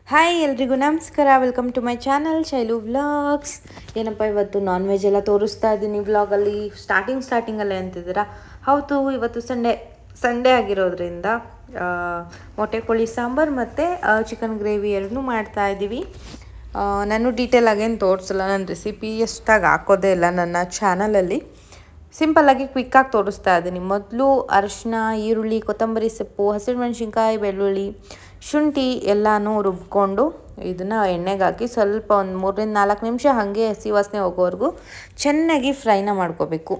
Hi ಎಲ್ರಿಗೂ ನಮಸ್ಕಾರ welcome to my channel Shailu vlogs ಏನಪ್ಪ ಇವತ್ತು ನಾನ್ ವೆಜ್ ಎಲ್ಲ ತೋರಿಸ್ತಾ ಇದ್ದೀನಿ ವ್ಲಾಗಲ್ಲಿ ಸ್ಟಾರ್ಟಿಂಗ್ ಸ್ಟಾರ್ಟಿಂಗಲ್ಲೇ ಅಂತಿದ್ದೀರಾ ಹೌದು ಇವತ್ತು ಸಂಡೇ ಸಂಡೇ ಆಗಿರೋದ್ರಿಂದ ಆ, ಮೊಟ್ಟೆ ಕೋಳಿ ಸಾಂಬಾರು ಮತ್ತು ಚಿಕನ್ ಗ್ರೇವಿ ಎರಡನ್ನೂ ಮಾಡ್ತಾ ಇದ್ದೀವಿ ಆ, ನಾನು ಡೀಟೇಲ್ ಆಗೇನು ತೋರಿಸಲ್ಲ ನನ್ನ ರೆಸಿಪಿ ಎಷ್ಟಾಗಿ ಹಾಕೋದೇ ಇಲ್ಲ ನನ್ನ ಚಾನಲಲ್ಲಿ ಸಿಂಪಲ್ಲಾಗಿ ಕ್ವಿಕ್ಕಾಗಿ ತೋರಿಸ್ತಾ ಇದ್ದೀನಿ ಮೊದಲು ಅರಿಶಿನ ಈರುಳ್ಳಿ ಕೊತ್ತಂಬರಿ ಸೊಪ್ಪು ಹಸಿರುಮೆಣಸಿನ್ಕಾಯಿ ಬೆಳ್ಳುಳ್ಳಿ ಶುಂಠಿ ಎಲ್ಲನೂ ರುಬ್ಕೊಂಡು ಇದನ್ನು ಎಣ್ಣೆಗೆ ಹಾಕಿ ಸ್ವಲ್ಪ ಒಂದು ಮೂರರಿಂದ ನಾಲ್ಕು ನಿಮಿಷ ಹಾಗೆ ಹಸಿ ವಾಸನೆ ಹೋಗೋವರೆಗೂ ಚೆನ್ನಾಗಿ ಫ್ರೈನ ಮಾಡ್ಕೋಬೇಕು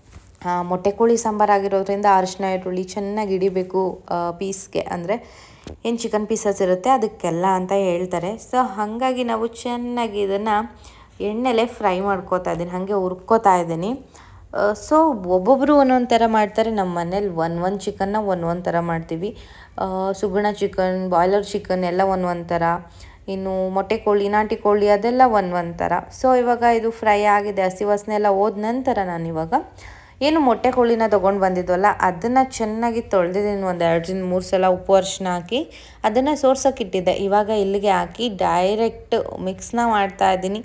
ಆ, ಮೊಟ್ಟೆ ಕೋಳಿ ಸಾಂಬಾರು ಆಗಿರೋದ್ರಿಂದ ಅರಿಶಿನ ಈರುಳ್ಳಿ ಚೆನ್ನಾಗಿ ಹಿಡಿಬೇಕು ಪೀಸ್ಗೆ ಅಂದರೆ ಏನು ಚಿಕನ್ ಪೀಸಸ್ ಇರುತ್ತೆ ಅದಕ್ಕೆಲ್ಲ ಅಂತ ಹೇಳ್ತಾರೆ ಸೊ ಹಾಗಾಗಿ ನಾವು ಚೆನ್ನಾಗಿ ಇದನ್ನು ಎಣ್ಣೆಲೆ ಫ್ರೈ ಮಾಡ್ಕೋತಾ ಇದ್ದೀನಿ ಹಾಗೆ ಹುರ್ಕೋತಾ ಇದ್ದೀನಿ ಸೊ ಒಬ್ಬೊಬ್ಬರು ಒಂದೊಂದು ಥರ ಮಾಡ್ತಾರೆ ನಮ್ಮ ಮನೇಲಿ ಒಂದು ಒಂದು ಚಿಕನ್ನ ಒಂದು ಒಂದು ಥರ ಮಾಡ್ತೀವಿ ಆ, ಸುಗುಣ ಚಿಕನ್ ಬಾಯ್ಲರ್ ಚಿಕನ್ ಎಲ್ಲ ಒಂದು ಒಂದು ಥರ ಇನ್ನು ಮೊಟ್ಟೆ ಕೋಳಿ ನಾಟಿ ಕೋಳಿ ಅದೆಲ್ಲ ಒಂದು ಒಂದು ಥರ ಸೊ ಇವಾಗ ಇದು ಫ್ರೈ ಆಗಿದೆ ಹಸಿ ವಾಸನೆ ಎಲ್ಲ ಹೋದ ನಂತರ ನಾನು ಇವಾಗ ಏನು ಮೊಟ್ಟೆ ಕೋಳಿನ ತೊಗೊಂಡು ಬಂದಿದ್ವಲ್ಲ ಅದನ್ನು ಚೆನ್ನಾಗಿ ತೊಳೆದಿದ್ದೀನಿ ಒಂದು ಎರಡರಿಂದ ಮೂರು ಸಲ ಉಪ್ಪು ಅರಿಶಿನ ಹಾಕಿ ಅದನ್ನು ಸೋರ್ಸೋಕೆ ಇಟ್ಟಿದ್ದೆ ಇವಾಗ ಇಲ್ಲಿಗೆ ಹಾಕಿ ಡೈರೆಕ್ಟ್ ಮಿಕ್ಸ್ನ ಮಾಡ್ತಾ ಇದ್ದೀನಿ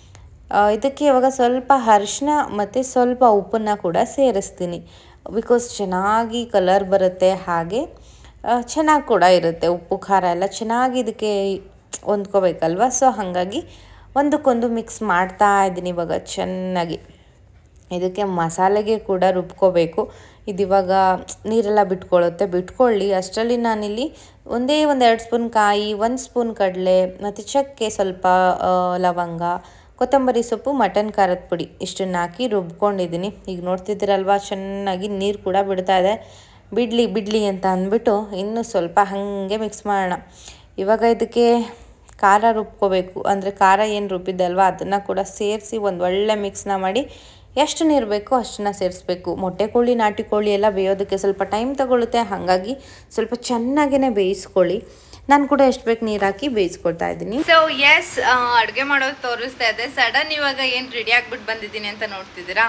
ಆ, ಇದಕ್ಕೆ ಇವಾಗ ಸ್ವಲ್ಪ ಅರಿಶಿನ ಮತ್ತು ಸ್ವಲ್ಪ ಉಪ್ಪನ್ನು ಕೂಡ ಸೇರಿಸ್ತೀನಿ ಬಿಕಾಸ್ ಚೆನ್ನಾಗಿ ಕಲರ್ ಬರುತ್ತೆ ಹಾಗೆ ಚೆನ್ನಾಗಿ ಕೂಡ ಇರುತ್ತೆ ಉಪ್ಪು ಖಾರ ಎಲ್ಲ ಚೆನ್ನಾಗಿ ಇದಕ್ಕೆ ಹೊಂದ್ಕೋಬೇಕಲ್ವ ಸೊ ಹಾಗಾಗಿ ಒಂದಕ್ಕೊಂದು ಮಿಕ್ಸ್ ಮಾಡ್ತಾ ಇದ್ದೀನಿ ಇವಾಗ ಚೆನ್ನಾಗಿ ಇದಕ್ಕೆ ಮಸಾಲೆಗೆ ಕೂಡ ರುಬ್ಕೋಬೇಕು ಇದು ಇವಾಗ ನೀರೆಲ್ಲ ಬಿಟ್ಕೊಳ್ಳುತ್ತೆ ಬಿಟ್ಕೊಳ್ಳಿ ಅಷ್ಟರಲ್ಲಿ ನಾನಿಲ್ಲಿ ಒಂದೇ ಒಂದು ಎರಡು ಸ್ಪೂನ್ ಕಾಯಿ ಒಂದು ಸ್ಪೂನ್ ಕಡಲೆ ಮತ್ತು ಚಕ್ಕೆ ಸ್ವಲ್ಪ ಆ, ಲವಂಗ ಕೊತ್ತಂಬರಿ ಸೊಪ್ಪು ಮಟನ್ ಖಾರದ ಪುಡಿ ಇಷ್ಟನ್ನು ಹಾಕಿ ರುಬ್ಕೊಂಡಿದ್ದೀನಿ ಈಗ ನೋಡ್ತಿದ್ದೀರಲ್ವ ಚೆನ್ನಾಗಿ ನೀರು ಕೂಡ ಬಿಡ್ತಾ ಇದೆ ಬಿಡಲಿ ಬಿಡಲಿ ಅಂತ ಅಂದ್ಬಿಟ್ಟು ಇನ್ನೂ ಸ್ವಲ್ಪ ಹಾಗೆ ಮಿಕ್ಸ್ ಮಾಡೋಣ ಇವಾಗ ಇದಕ್ಕೆ ಖಾರ ರುಬ್ಕೋಬೇಕು ಅಂದರೆ ಖಾರ ಏನು ರುಬ್ಬಿದ್ದೆ ಅಲ್ವಾ ಅದನ್ನು ಕೂಡ ಸೇರಿಸಿ ಒಂದು ಒಳ್ಳೆ ಮಿಕ್ಸ್ನ ಮಾಡಿ ಎಷ್ಟು ನೀರು ಬೇಕೋ ಅಷ್ಟನ್ನು ಸೇರಿಸ್ಬೇಕು ಮೊಟ್ಟೆ ಕೋಳಿ ನಾಟಿ ಕೋಳಿ ಎಲ್ಲ ಬೇಯೋದಕ್ಕೆ ಸ್ವಲ್ಪ ಟೈಮ್ ತಗೊಳುತ್ತೆ ಹಾಗಾಗಿ ಸ್ವಲ್ಪ ಚೆನ್ನಾಗೇ ಬೇಯಿಸ್ಕೊಳ್ಳಿ ನಾನು ಕೂಡ ಎಷ್ಟು ಬೇಕು ನೀರು ಹಾಕಿ ಬೇಯಿಸ್ಕೊಳ್ತಾ ಇದ್ದೀನಿ ಸೊ ಎಸ್ ಅಡುಗೆ ಮಾಡೋದು ತೋರಿಸ್ತಾ ಇದೆ ಸಡನ್ ಇವಾಗ ಏನು ರೆಡಿ ಆಗ್ಬಿಟ್ಟು ಬಂದಿದ್ದೀನಿ ಅಂತ ನೋಡ್ತಿದ್ದೀರಾ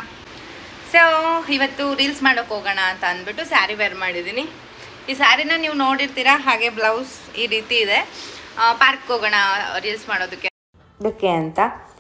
ಸೊ ಇವತ್ತು ರೀಲ್ಸ್ ಮಾಡೋಕೆ ಹೋಗೋಣ ಅಂತ ಅಂದ್ಬಿಟ್ಟು ಸ್ಯಾರಿ ವೇರ್ ಮಾಡಿದ್ದೀನಿ ಈ ಸ್ಯಾರಿನ ನೀವು ನೋಡಿರ್ತೀರಾ ಹಾಗೆ ಬ್ಲೌಸ್ ಈ ರೀತಿ ಇದೆ ಪಾರ್ಕ್ ಹೋಗೋಣ ರೀಲ್ಸ್ ಮಾಡೋದಕ್ಕೆ ಅದಕ್ಕೆ ಅಂತ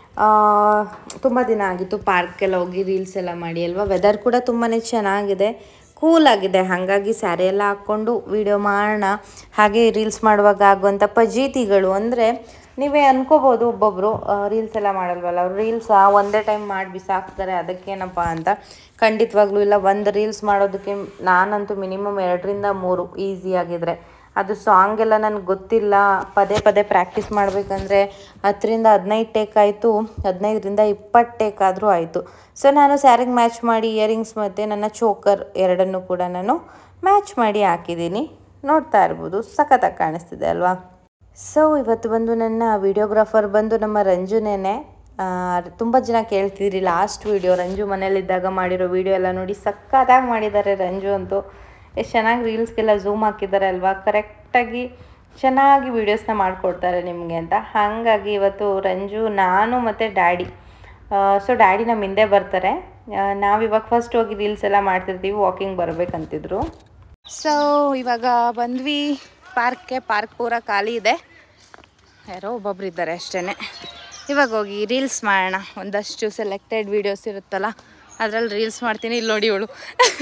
ತುಂಬ ದಿನ ಆಗಿತ್ತು ಪಾರ್ಕೆಲ್ಲ ಹೋಗಿ ರೀಲ್ಸ್ ಎಲ್ಲ ಮಾಡಿ ಅಲ್ವಾ ವೆದರ್ ಕೂಡ ತುಂಬಾ ಚೆನ್ನಾಗಿದೆ ಕೂಲ್ ಆಗಿದೆ ಹಾಗಾಗಿ ಸ್ಯಾರಿ ಎಲ್ಲ ಹಾಕ್ಕೊಂಡು ವಿಡಿಯೋ ಮಾಡೋಣ ಹಾಗೆ ರೀಲ್ಸ್ ಮಾಡುವಾಗ ಆಗುವಂಥ ಪಜೀತಿಗಳು ಅಂದರೆ ನೀವೇ ಅನ್ಕೋಬೋದು ಒಬ್ಬೊಬ್ಬರು ರೀಲ್ಸ್ ಎಲ್ಲ ಮಾಡಲ್ವಲ್ಲ ಅವ್ರು ರೀಲ್ಸ್ ಒಂದೇ ಟೈಮ್ ಮಾಡಿ ಬಿಸಾಕ್ತಾರೆ ಅದಕ್ಕೇನಪ್ಪ ಅಂತ ಖಂಡಿತವಾಗ್ಲೂ ಇಲ್ಲ ಒಂದು ರೀಲ್ಸ್ ಮಾಡೋದಕ್ಕೆ ನಾನಂತೂ ಮಿನಿಮಮ್ ಎರಡರಿಂದ ಮೂರು ಈಸಿ ಆಗಿದ್ರೆ ಅದು ಸಾಂಗ್ ಎಲ್ಲ ನನಗೆ ಗೊತ್ತಿಲ್ಲ ಪದೇ ಪದೇ ಪ್ರಾಕ್ಟೀಸ್ ಮಾಡಬೇಕಂದ್ರೆ ಹತ್ತರಿಂದ ಹದಿನೈದು ಟೇಕ್ ಆಯಿತು ಹದಿನೈದರಿಂದ ಇಪ್ಪತ್ತು ಟೇಕ್ ಆದರೂ ಆಯಿತು ಸೊ ನಾನು ಸ್ಯಾರಿಗೆ ಮ್ಯಾಚ್ ಮಾಡಿ ಇಯರಿಂಗ್ಸ್ ಮತ್ತು ನನ್ನ ಚೋಕರ್ ಎರಡನ್ನೂ ಕೂಡ ನಾನು ಮ್ಯಾಚ್ ಮಾಡಿ ಹಾಕಿದ್ದೀನಿ ನೋಡ್ತಾ ಇರ್ಬೋದು ಸಖತ್ತಾಗಿ ಕಾಣಿಸ್ತಿದೆ ಅಲ್ವಾ ಸೊ ಇವತ್ತು ಬಂದು ನನ್ನ ವಿಡಿಯೋಗ್ರಾಫರ್ ಬಂದು ನಮ್ಮ ರಂಜುನೇನೆ ತುಂಬ ಜನ ಕೇಳ್ತಿದ್ರಿ ಲಾಸ್ಟ್ ವಿಡಿಯೋ ರಂಜು ಮನೇಲಿದ್ದಾಗ ಮಾಡಿರೋ ವಿಡಿಯೋ ಎಲ್ಲ ನೋಡಿ ಸಖತ್ತಾಗಿ ಮಾಡಿದ್ದಾರೆ ರಂಜು ಅಂತೂ ಎಷ್ಟು ಚೆನ್ನಾಗಿ ರೀಲ್ಸ್ಗೆಲ್ಲ ಝೂಮ್ ಹಾಕಿದ್ದಾರೆ ಅಲ್ವಾ ಕರೆಕ್ಟಾಗಿ ಚೆನ್ನಾಗಿ ವೀಡಿಯೋಸ್ನ ಮಾಡಿಕೊಡ್ತಾರೆ ನಿಮಗೆ ಅಂತ ಹಾಗಾಗಿ ಇವತ್ತು ರಂಜು ನಾನು ಮತ್ತು ಡ್ಯಾಡಿ ಸೊ ಡ್ಯಾಡಿ ನಮ್ಮ ಹಿಂದೆ ಬರ್ತಾರೆ ನಾವಿವಾಗ ಫಸ್ಟ್ ಹೋಗಿ ರೀಲ್ಸ್ ಎಲ್ಲ ಮಾಡ್ತಿರ್ತೀವಿ ವಾಕಿಂಗ್ ಬರಬೇಕಂತಿದ್ರು ಸೊ ಇವಾಗ ಬಂದ್ವಿ ಪಾರ್ಕ್ಗೆ ಪಾರ್ಕ್ ಪೂರ ಖಾಲಿ ಇದೆ ಯಾರೋ ಒಬ್ಬೊಬ್ರು ಇದ್ದಾರೆ ಅಷ್ಟೇ ಇವಾಗ ಹೋಗಿ ರೀಲ್ಸ್ ಮಾಡೋಣ ಒಂದಷ್ಟು ಸೆಲೆಕ್ಟೆಡ್ ವೀಡಿಯೋಸ್ ಇರುತ್ತಲ್ಲ ಅದರಲ್ಲಿ ರೀಲ್ಸ್ ಮಾಡ್ತೀನಿ ಇಲ್ಲಿ ನೋಡಿ ಇವಳು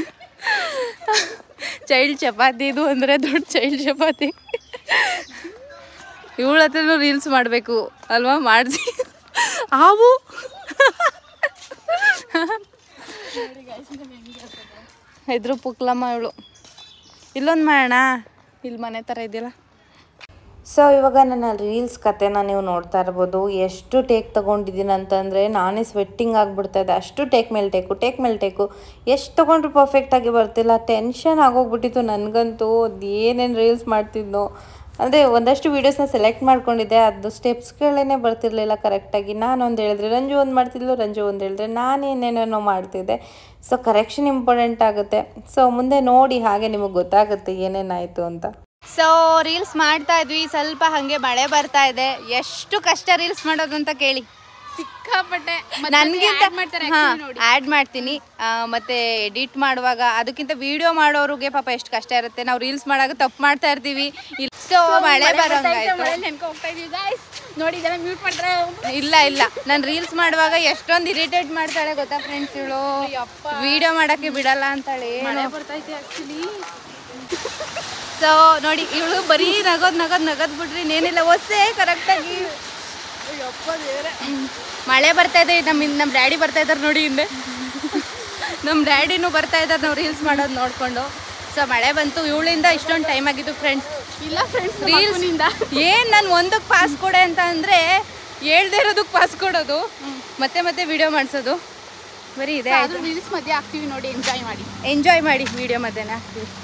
ಚೈಲ್ಡ್ ಚಪಾತಿ ಇದು ಅಂದರೆ ದೊಡ್ಡ ಚೈಲ್ಡ್ ಚಪಾತಿ ಇವಳ ಹತ್ರನೂ ರೀಲ್ಸ್ ಮಾಡಬೇಕು ಅಲ್ವಾ ಮಾಡಿಸಿ ಹಾವು ಇದ್ರು ಪುಕ್ಲಮ್ಮ ಇವಳು ಇಲ್ಲೊಂದು ಮಾಡೋಣ ಇಲ್ಲಿ ಮನೆ ಥರ ಇದೆಯಲ್ಲ ಸೊ ಇವಾಗ ನನ್ನ ರೀಲ್ಸ್ ಕತೆನ ನೀವು ನೋಡ್ತಾ ಇರ್ಬೋದು ಎಷ್ಟು ಟೇಕ್ ತೊಗೊಂಡಿದ್ದೀನಿ ಅಂತಂದರೆ ನಾನೇ ಸ್ವೆಟ್ಟಿಂಗ್ ಆಗಿಬಿಡ್ತಾ ಇದೆ ಅಷ್ಟು ಟೇಕ್ ಮೇಲೆ ಟೇಕು ಟೇಕ್ ಮೇಲೆ ಟೇಕು ಎಷ್ಟು ತೊಗೊಂಡ್ರು ಪರ್ಫೆಕ್ಟಾಗಿ ಬರ್ತಿಲ್ಲ ಟೆನ್ಷನ್ ಆಗೋಗ್ಬಿಟ್ಟಿತ್ತು ನನಗಂತೂ ಅದು ಏನೇನು ರೀಲ್ಸ್ ಮಾಡ್ತಿದ್ನೋ ಅಂದರೆ ಒಂದಷ್ಟು ವೀಡಿಯೋಸ್ನ ಸೆಲೆಕ್ಟ್ ಮಾಡ್ಕೊಂಡಿದ್ದೆ ಅದು ಸ್ಟೆಪ್ಸ್ಗಳೇ ಬರ್ತಿರ್ಲಿಲ್ಲ ಕರೆಕ್ಟಾಗಿ ನಾನು ಒಂದು ಹೇಳಿದ್ರೆ ರಂಜು ಒಂದು ಮಾಡ್ತಿದ್ಲು ರಂಜು ಒಂದು ಹೇಳಿದ್ರೆ ನಾನೇನೇನೇನೋ ಮಾಡ್ತಿದ್ದೆ ಸೊ ಕರೆಕ್ಷನ್ ಇಂಪಾರ್ಟೆಂಟ್ ಆಗುತ್ತೆ ಸೊ ಮುಂದೆ ನೋಡಿ ಹಾಗೆ ನಿಮಗೆ ಗೊತ್ತಾಗುತ್ತೆ ಏನೇನಾಯಿತು ಅಂತ ಸೊ ರೀಲ್ಸ್ ಮಾಡ್ತಾ ಇದ್ವಿ ಸ್ವಲ್ಪ ಹಾಗೆ ಮಳೆ ಬರ್ತಾ ಇದೆ ಎಷ್ಟು ಕಷ್ಟ ರೀಲ್ಸ್ ಮಾಡೋದು ಅಂತ ಕೇಳಿ ಸಿಕ್ಕಾಪಟ್ಟೆ ನನ್ಗಿಂತ ಮಾಡ್ತಾರೆ ಹಾ actually ನೋಡಿ ಆ್ಯಡ್ ಮಾಡ್ತೀನಿ ಆ, ಮತ್ತೆ ಎಡಿಟ್ ಮಾಡುವಾಗ ಅದಕ್ಕಿಂತ ವಿಡಿಯೋ ಮಾಡೋರಿಗೆ ಪಾಪ ಎಷ್ಟು ಕಷ್ಟ ಇರುತ್ತೆ ನಾವು ರೀಲ್ಸ್ ಮಾಡಾಗ ತಪ್ಪು ಮಾಡ್ತಾ ಇರ್ತೀವಿ ಸೊ ಮಳೆ ಬರೋಂಗಾಯ್ತು ಮಳೆ ನೆನ್ಕೊ ಹೋಗ್ತಾ ಇದೀವಿ ಗಾಯ್ಸ್ ನೋಡಿ ಇದೆಲ್ಲ ಮ್ಯೂಟ್ ಮಾಡ್ತಾರೆ ಇಲ್ಲ ಇಲ್ಲ ನಾನು ರೀಲ್ಸ್ ಮಾಡುವಾಗ ಎಷ್ಟೊಂದು ಇರಿಟೇಟ್ ಮಾಡ್ತಾಳೆ ಗೊತ್ತಾ ಫ್ರೆಂಡ್ಸ್ ಇವಳು ವಿಡಿಯೋ ಮಾಡಕ್ಕೆ ಬಿಡಲ್ಲ ಅಂತಾಳೆ ಮಳೆ ಬರ್ತೈತೆ ಆಕ್ಚುಲಿ ಸೊ ನೋಡಿ ಇವಳು ಬರೀ ನಗೋದ್ ನಗೋದ್ ನಗದ್ ಬಿಟ್ರಿ ಇನ್ನೇನಿಲ್ಲ ಒಸೆ ಕರೆಕ್ಟಾಗಿ ಮಳೆ ಬರ್ತಾ ಇದೆ ನಮ್ಮ ನಮ್ಮ ಡ್ಯಾಡಿ ಬರ್ತಾ ಇದ್ದಾರೆ ನೋಡಿ ಹಿಂದೆ ನಮ್ಮ ಡ್ಯಾಡಿನೂ ಬರ್ತಾ ಇದ್ದಾರೆ ನಾವು ರೀಲ್ಸ್ ಮಾಡೋದು ನೋಡ್ಕೊಂಡು ಸೊ ಮಳೆ ಬಂತು ಇವಳಿಂದ ಇಷ್ಟೊಂದು ಟೈಮ್ ಆಗಿತ್ತು ಫ್ರೆಂಡ್ಸ್ ಇಲ್ಲ ಫ್ರೆಂಡ್ಸ್ ರೀಲ್ಸ್ ನಿಂದ ಏನ್ ನಾನು ಒಂದಕ್ಕೆ ಪಾಸ್ ಕೊಡೆ ಅಂತ ಅಂದ್ರೆ ಹೇಳ್ದೇ ಇರೋದಕ್ಕೆ ಪಾಸ್ ಕೊಡೋದು ಮತ್ತೆ ಮತ್ತೆ ವಿಡಿಯೋ ಮಾಡಿಸೋದು ಬರೀ ಇದೆ ಆದ್ರೂ ರೀಲ್ಸ್ ಮಧ್ಯೆ ಹಾಕ್ತೀವಿ ನೋಡಿ ಎಂಜಾಯ್ ಮಾಡಿ ಎಂಜಾಯ್ ಮಾಡಿ ವಿಡಿಯೋ ಮಧ್ಯಾಹ್ನ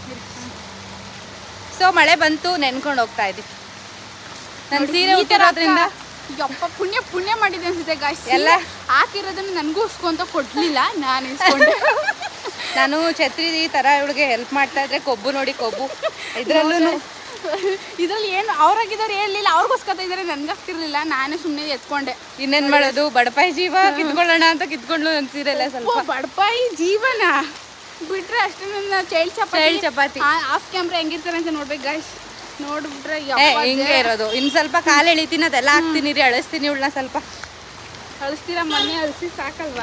ಸೊ ಮಳೆ ಬಂತು ನೆನ್ಕೊಂಡು ಹೋಗ್ತಾ ಇದ್ದೀವಿ ನನ್ನ ಸೀರೆ ಈ ತರ ಉಟ್ಟಿರೋದ್ರಿಂದ ಯಪ್ಪ ಪುಣ್ಯ ಪುಣ್ಯ ಮಾಡಿದೆ ಅನ್ಸುತ್ತೆ ಗಾಯ್ಸ್ ಎಲ್ಲ? ಎಲ್ಲ ಹಾಕಿರೋದನ್ನ ನನಗೂ ಉಸ್ಕೊಂತ ಕೊಡ್ಲಿಲ್ಲ ನಾನು ಇಸ್ಕೊಂಡೆ ನಾನು ಛತ್ರಿ ಈ ಥರ ಇವಳಿಗೆ ಹೆಲ್ಪ್ ಮಾಡ್ತಾ ಇದ್ರೆ ಕೊಬ್ಬು ನೋಡಿ ಕೊಬ್ಬು ಇದ್ರಲ್ಲೂ ಇದ್ರಲ್ಲಿ ಏನು ಅವ್ರಾಗಿದ್ದಾರೆ ಹೇಳಲಿಲ್ಲ ಅವ್ರಿಗೋಸ್ಕರ ಇದ್ದಾರೆ ನನ್ಗಾಗ್ತಿರ್ಲಿಲ್ಲ ನಾನೇ ಸುಮ್ಮನೆ ಎತ್ಕೊಂಡೆ ಇನ್ನೇನ್ ಮಾಡೋದು ಬಡಪಾಯಿ ಜೀವ ಕಿತ್ಕೊಳ್ಳೋಣ ಅಂತ ಕಿತ್ಕೊಂಡು ನನ್ನ ಸೀರೆಲ್ಲ ಓ ಸ್ವಲ್ಪ ಬಡಪಾಯಿ ಜೀವನ ಬಿಟ್ರೆ ಅಷ್ಟೇ ನನ್ನ child chapati Child chapati. Off camera ಹೆಂಗಿರ್ತಾರೆ ಅಂತ ನೋಡ್ಬೇಕು ಗಾಯ್ಸ್ ನೋಡ್ಬಿಟ್ರೆ ಏ ಯಪ್ಪ ಹಿಂಗೆ ಇರೋದು ಇನ್ ಸ್ವಲ್ಪ ಕಾಲು ಎಳಿತೀನಿ ಅದೆಲ್ಲ ಹಾಕ್ತೀನಿ ರೀ ಅಳಿಸ್ತೀನಿ ಇವಳನ್ನ ಸ್ವಲ್ಪ ಕಳಿಸ್ತೀರಾ ಮನೆ ಅಳಿಸಿ ಸಾಕಲ್ವಾ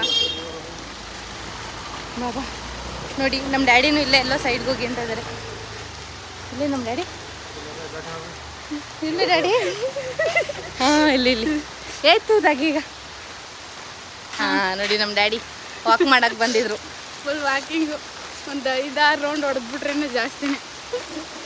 ಬಾಬಾ ನೋಡಿ ನಮ್ಮ ಡ್ಯಾಡಿನೂ ಇಲ್ಲೇ ಎಲ್ಲೋ ಸೈಡ್ಗೆ ಹೋಗಿ ಅಂತ ಇದ್ದಾರೆ ಇಲ್ಲಿ ನಮ್ಮ ಡ್ಯಾಡಿ ಇಲ್ಲಿ ಡ್ಯಾಡಿ ಹಾಂ ಇಲ್ಲಿ ಇಲ್ಲಿ ಏತುದಾಗೀಗ ಹಾಂ ನೋಡಿ ನಮ್ಮ ಡ್ಯಾಡಿ ವಾಕ್ ಮಾಡಕ್ಕೆ ಬಂದಿದ್ರು ಫುಲ್ ವಾಕಿಂಗು ಒಂದು ಐದಾರು ರೌಂಡ್ ಹೊಡೆದ್ಬಿಟ್ರೇನೆ ಜಾಸ್ತಿನೇ